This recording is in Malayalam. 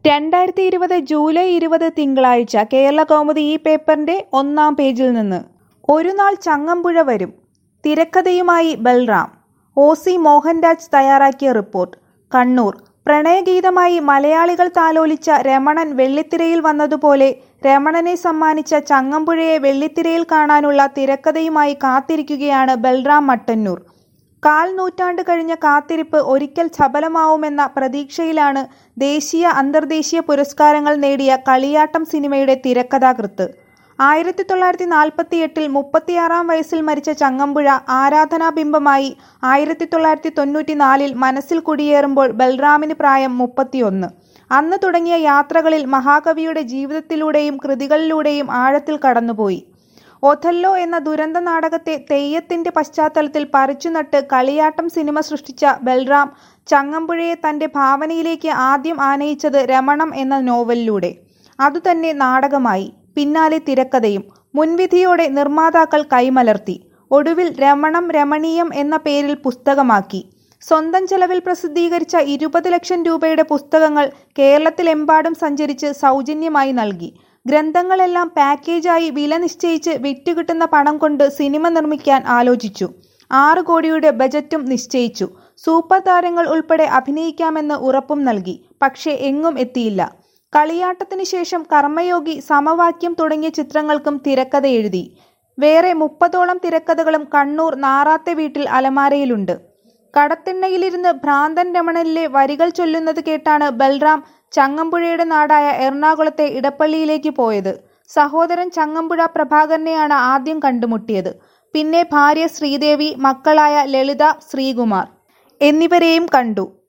രണ്ടായിരത്തി ഇരുപത് ജൂലൈ ഇരുപത് തിങ്കളാഴ്ച കേരള കൗമുദി ഈ പേപ്പറിന്റെ ഒന്നാം പേജിൽ നിന്ന് ഒരു നാൾ ചങ്ങമ്പുഴ വരും തിരക്കഥയുമായി ബൽറാം ഒ സി മോഹൻരാജ് തയ്യാറാക്കിയ റിപ്പോർട്ട് കണ്ണൂർ പ്രണയഗീതമായി മലയാളികൾ താലോലിച്ച രമണൻ വെള്ളിത്തിരയിൽ വന്നതുപോലെ രമണനെ സമ്മാനിച്ച ചങ്ങമ്പുഴയെ വെള്ളിത്തിരയിൽ കാണാനുള്ള തിരക്കഥയുമായി കാത്തിരിക്കുകയാണ് ബൽറാം മട്ടന്നൂർ കാൽ നൂറ്റാണ്ട് കഴിഞ്ഞ കാത്തിരിപ്പ് ഒരിക്കൽ സഫലമാവുമെന്ന പ്രതീക്ഷയിലാണ് ദേശീയ അന്തർദേശീയ പുരസ്കാരങ്ങൾ നേടിയ കളിയാട്ടം സിനിമയുടെ തിരക്കഥാകൃത്ത് ആയിരത്തി തൊള്ളായിരത്തി നാൽപ്പത്തി എട്ടിൽ മുപ്പത്തിയാറാം വയസ്സിൽ മരിച്ച ചങ്ങമ്പുഴ ആരാധനാബിംബമായി ആയിരത്തി തൊള്ളായിരത്തി തൊണ്ണൂറ്റി നാലിൽ മനസ്സിൽ കുടിയേറുമ്പോൾ ബൽറാമിന് പ്രായം മുപ്പത്തിയൊന്ന് അന്ന് തുടങ്ങിയ യാത്രകളിൽ മഹാകവിയുടെ ജീവിതത്തിലൂടെയും കൃതികളിലൂടെയും ആഴത്തിൽ കടന്നുപോയി ഒഥല്ലോ എന്ന ദുരന്ത നാടകത്തെ തെയ്യത്തിന്റെ പശ്ചാത്തലത്തിൽ പറിച്ചുനട്ട് കളിയാട്ടം സിനിമ സൃഷ്ടിച്ച ബൽറാം ചങ്ങമ്പുഴയെ തന്റെ ഭാവനയിലേക്ക് ആദ്യം ആനയിച്ചത് രമണം എന്ന നോവലിലൂടെ അതുതന്നെ നാടകമായി പിന്നാലെ തിരക്കഥയും മുൻവിധിയോടെ നിർമ്മാതാക്കൾ കൈമലർത്തി ഒടുവിൽ രമണം രമണീയം എന്ന പേരിൽ പുസ്തകമാക്കി സ്വന്തം ചെലവിൽ പ്രസിദ്ധീകരിച്ച ഇരുപത് ലക്ഷം രൂപയുടെ പുസ്തകങ്ങൾ കേരളത്തിലെമ്പാടും സഞ്ചരിച്ച് സൗജന്യമായി നൽകി ഗ്രന്ഥങ്ങളെല്ലാം പാക്കേജായി വില നിശ്ചയിച്ച് വിറ്റുകിട്ടുന്ന പണം കൊണ്ട് സിനിമ നിർമ്മിക്കാൻ ആലോചിച്ചു ആറ് കോടിയുടെ ബജറ്റും നിശ്ചയിച്ചു സൂപ്പർ താരങ്ങൾ ഉൾപ്പെടെ അഭിനയിക്കാമെന്ന് ഉറപ്പും നൽകി പക്ഷേ എങ്ങും എത്തിയില്ല കളിയാട്ടത്തിന് ശേഷം കർമ്മയോഗി സമവാക്യം തുടങ്ങിയ ചിത്രങ്ങൾക്കും തിരക്കഥ എഴുതി വേറെ മുപ്പതോളം തിരക്കഥകളും കണ്ണൂർ നാറാത്തെ വീട്ടിൽ അലമാരയിലുണ്ട് കടത്തിണ്ണയിലിരുന്ന് ഭ്രാന്തൻ രമണനിലെ വരികൾ ചൊല്ലുന്നത് കേട്ടാണ് ബൽറാം ചങ്ങമ്പുഴയുടെ നാടായ എറണാകുളത്തെ ഇടപ്പള്ളിയിലേക്ക് പോയത് സഹോദരൻ ചങ്ങമ്പുഴ പ്രഭാകരനെയാണ് ആദ്യം കണ്ടുമുട്ടിയത് പിന്നെ ഭാര്യ ശ്രീദേവി മക്കളായ ലളിത ശ്രീകുമാർ എന്നിവരെയും കണ്ടു